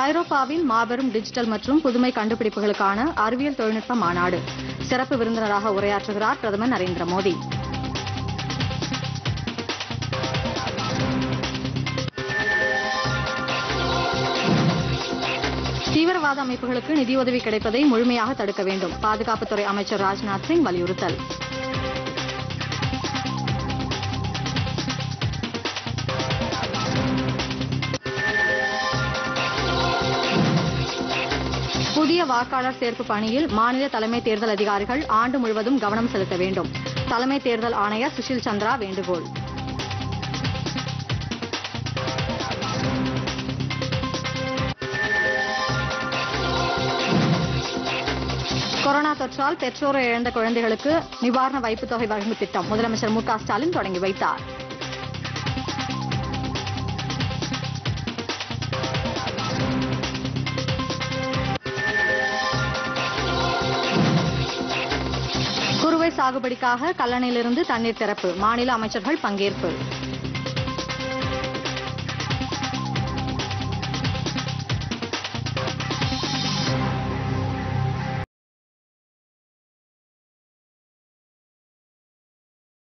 ஐரோப்பாவின் மாபெரும் டிஜிட்டல் மற்றும் புதுமை கண்டுபிடிப்புகளுக்கான அறிவியல் தொழில்நுட்ப மாநாடு சிறப்பு விருந்தினராக உரையாற்றுகிறார் பிரதமர் நரேந்திர மோடி தீவிரவாத அமைப்புகளுக்கு நிதியுதவி கிடைப்பதை முழுமையாக தடுக்க வேண்டும் பாதுகாப்புத்துறை அமைச்சர் ராஜ்நாத் சிங் வலியுறுத்தல் புதிய வாக்காளர் சேர்ப்பு பணியில் மாநில தலைமை தேர்தல் அதிகாரிகள் ஆண்டு முழுவதும் கவனம் செலுத்த வேண்டும் தலைமை தேர்தல் ஆணையர் சுஷில் சந்திரா வேண்டுகோள் கொரோனா தொற்றால் பெற்றோரை இழந்த குழந்தைகளுக்கு நிவாரண வைப்புத் தொகை வழங்கும் திட்டம் முதலமைச்சர் மு க ஸ்டாலின் தொடங்கி வைத்தார் குறுவை சாகுபடிக்காக கல்லணையிலிருந்து தண்ணீர் திறப்பு மாநில அமைச்சர்கள் பங்கேற்பு